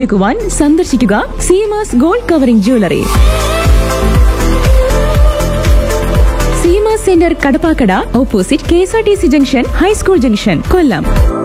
തിരഞ്ഞെടുക്കുവാൻ സന്ദർശിക്കുക Seemas gold covering jewellery Seemas centre Kadappakada opposite K S R T C junction high school junction Kollam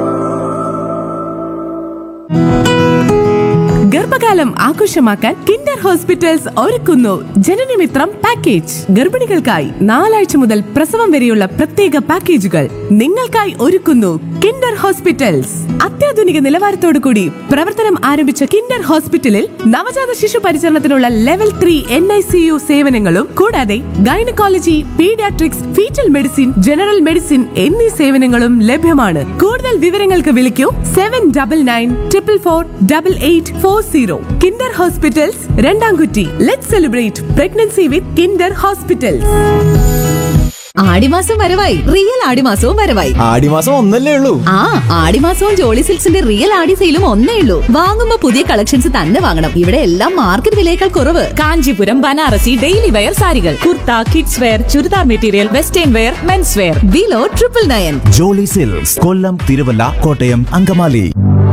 ഗർഭകാലം ആഘോഷമാക്കാൻ Kinder hospitals ഒരുക്കുന്നു ജനനമിത്രം package ഗർഭിണികൾക്കായി നാലാഴ്ച മുതൽ പ്രസവം വരെയുള്ള പ്രത്യേക പാക്കേജുകൾ നിങ്ങൾക്കായി ഒരുക്കുന്നു കിൻഡർ ഹോസ്പിറ്റൽസ് അത്യാധുനിക നിലവാരത്തോടു കൂടി പ്രവർത്തനം ആരംഭിച്ച കിൻഡർ ഹോസ്പിറ്റലിൽ നവജാത ശിശു പരിചരണത്തിനുള്ള level three N I C U സേവനങ്ങളും കൂടാതെ gynaecology paediatrics foetal medicine general medicine എന്നീ സേവനങ്ങളും ലഭ്യമാണ് കൂടുതൽ വിവരങ്ങൾക്ക് വിളിക്കൂ seven double nine triple four double eight four zero Kinder hospitals Randamkutty let celebrate pregnancy with Kinder hospitals ആടിമാസം വരവായി റിയൽ ആടിമാസവും വരവായി ആടിമാസം ഒന്നല്ലേ ഉള്ളൂ ആ ആടിമാസവും ജോളി സിൽക്സിന്റെ റിയൽ ആടി സെയിലും ഒന്നേ ഉള്ളൂ വാങ്ങുമ്പോ പുതിയ കളക്ഷൻസ് തന്നെ വാങ്ങണം ഇവിടെ എല്ലാം മാർക്കറ്റ് വിലയേക്കാൾ കുറവ് കാഞ്ചീപുരം ബനാറസി ഡെയിലി വെയർ സാരികൾ kurta kids wear churidar material western wear men's wear below triple nine Jolly silks Kollam Thiruvalla Kottayam Angamaly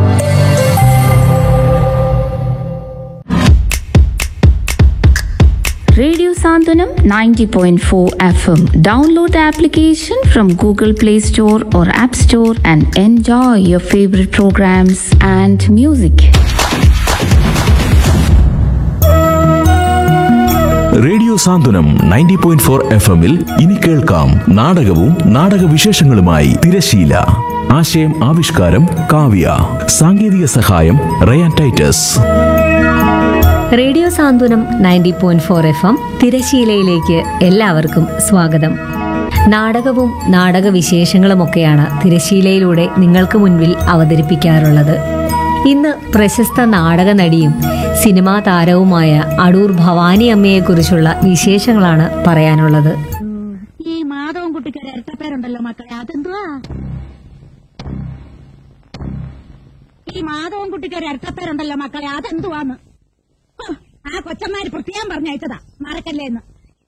Radio Sandhanam 90.4 FM. Download the application from Google Play Store or App Store and enjoy your favorite programs and music. Radio Santhwanam ninety point four F എമ്മിൽ ഇനി കേൾക്കാം നാടകവും നാടകവിശേഷങ്ങളുമായി തിരശീല ആശയം ആവിഷ്കാരം കാവ്യ സാങ്കേതിക സഹായം Ryan Titus radio Santhwanam ninety point four F M തിരശീലയിലേക്ക് എല്ലാവർക്കും സ്വാഗതം നാടകവും നാടകവിശേഷങ്ങളുമൊക്കെയാണ് തിരശീലയിലൂടെ നിങ്ങൾക്ക് മുൻപിൽ അവതരിപ്പിക്കാറുള്ളത് ഇന്ന് പ്രശസ്ത നാടക നടിയും സിനിമാ താരവുമായ അടൂർ ഭവാനി അമ്മയെക്കുറിച്ചുള്ള വിശേഷങ്ങളാണ് പറയാനുള്ളത് ഈ മാധവൻ കുട്ടിക്ക് ഒരു ഇരട്ടപ്പേരുണ്ടല്ലോ മക്കളെ അതെന്തുവാ ഈ മാധവൻ കുട്ടിക്ക് ഒരു ഇരട്ടപ്പേരുണ്ടല്ലോ മക്കളെ അതെന്തുവാന്ന് ഹ്, ആ കൊച്ചന്മാര് പ്രത്യേകം പറഞ്ഞയച്ചതാ മറക്കല്ലേന്ന്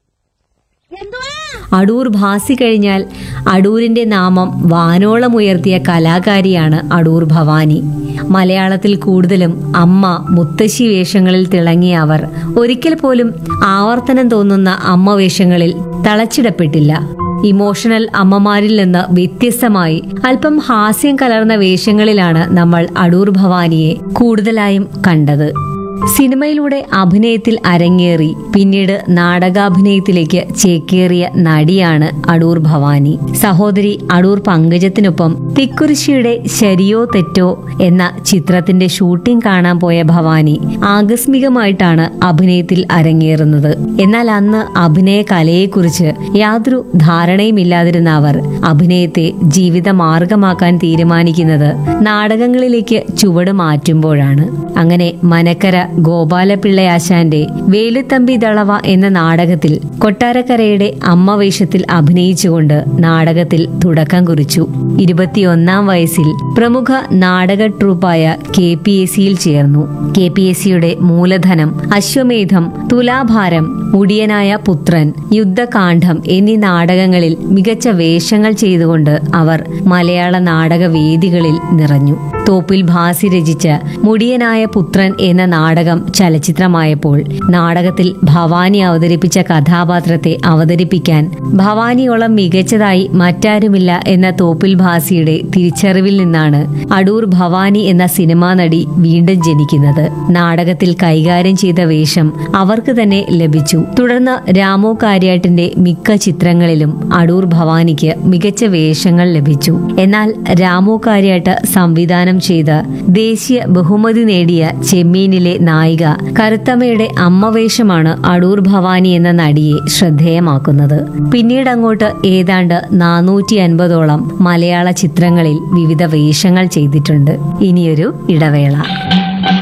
എന്തുവാ അടൂർ ഭാസി കഴിഞ്ഞാൽ അടൂരിന്റെ നാമം വാനോളം ഉയർത്തിയ കലാകാരിയാണ് അടൂർ ഭവാനി മലയാളത്തിൽ കൂടുതലും അമ്മ മുത്തശ്ശി വേഷങ്ങളിൽ തിളങ്ങിയ അവർ ഒരിക്കൽ പോലും ആവർത്തനം തോന്നുന്ന അമ്മ വേഷങ്ങളിൽ തളച്ചിടപ്പെട്ടില്ല ഇമോഷണൽ അമ്മമാരിൽ നിന്ന് വ്യത്യസ്തമായി അല്പം ഹാസ്യം കലർന്ന വേഷങ്ങളിലാണ് നമ്മൾ അടൂർ ഭവാനിയെ കൂടുതലായും കണ്ടത് സിനിമയിലൂടെ അഭിനയത്തിൽ അരങ്ങേറി പിന്നീട് നാടകാഭിനയത്തിലേക്ക് ചേക്കേറിയ നടിയാണ് അടൂർ ഭവാനി സഹോദരി അടൂർ പങ്കജത്തിനൊപ്പം തിക്കുരിശിയുടെ ശരിയോ തെറ്റോ എന്ന ചിത്രത്തിന്റെ ഷൂട്ടിംഗ് കാണാൻ പോയ ഭവാനി ആകസ്മികമായിട്ടാണ് അഭിനയത്തിൽ അരങ്ങേറുന്നത് എന്നാൽ അന്ന് അഭിനയ കലയെക്കുറിച്ച് യാതൊരു ധാരണയുമില്ലാതിരുന്ന അവർ അഭിനയത്തെ ജീവിത മാർഗമാക്കാൻ തീരുമാനിക്കുന്നത് നാടകങ്ങളിലേക്ക് ചുവട് മാറ്റുമ്പോഴാണ് അങ്ങനെ മനക്കര ഗോപാലപിള്ളയാശാന്റെ വേലുത്തമ്പി ദളവ എന്ന നാടകത്തിൽ കൊട്ടാരക്കരയുടെ അമ്മ വേഷത്തിൽ അഭിനയിച്ചുകൊണ്ട് നാടകത്തിൽ തുടക്കം കുറിച്ചു ഇരുപത്തിയൊന്നാം വയസ്സിൽ പ്രമുഖ നാടക ട്രൂപ്പായ കെ പി എസ് സിയിൽ ചേർന്നു കെ പി എസ് സിയുടെ മൂലധനം അശ്വമേധം തുലാഭാരം മുടിയനായ പുത്രൻ യുദ്ധകാന്ഡം എന്നീ നാടകങ്ങളിൽ മികച്ച വേഷങ്ങൾ ചെയ്തുകൊണ്ട് അവർ മലയാള നാടക വേദികളിൽ നിറഞ്ഞു തോപ്പിൽ ഭാസി രചിച്ച മുടിയനായ പുത്രൻ എന്ന നാടകം ചലച്ചിത്രമായപ്പോൾ നാടകത്തിൽ ഭവാനി അവതരിപ്പിച്ച കഥാപാത്രത്തെ അവതരിപ്പിക്കാൻ ഭവാനിയോളം മികച്ചതായി മറ്റാരുമില്ല എന്ന തോപ്പിൽ ഭാസിയുടെ തിരിച്ചറിവിൽ നിന്നാണ് അടൂർ ഭവാനി എന്ന സിനിമാ നടി വീണ്ടും ജനിക്കുന്നത് നാടകത്തിൽ കൈകാര്യം ചെയ്ത വേഷം അവർക്ക് തന്നെ ലഭിച്ചു തുടർന്ന് രാമു കാര്യാട്ടിന്റെ മിക്ക ചിത്രങ്ങളിലും അടൂർ ഭവാനിക്ക് മികച്ച വേഷങ്ങൾ ലഭിച്ചു എന്നാൽ രാമു കാര്യാട്ട് സംവിധാനം ചെയ്ത ദേശീയ ബഹുമതി നേടിയ ചെമ്മീനിലെ നായിക കരുത്തമ്മയുടെ അമ്മവേഷമാണ് അടൂർ ഭവാനി എന്ന നടിയെ ശ്രദ്ധേയമാക്കുന്നത് പിന്നീട് അങ്ങോട്ട് ഏതാണ്ട് നാനൂറ്റി അൻപതോളം മലയാള ചിത്രങ്ങളിൽ വിവിധ വേഷങ്ങൾ ചെയ്തിട്ടുണ്ട് ഇനിയൊരു ഇടവേള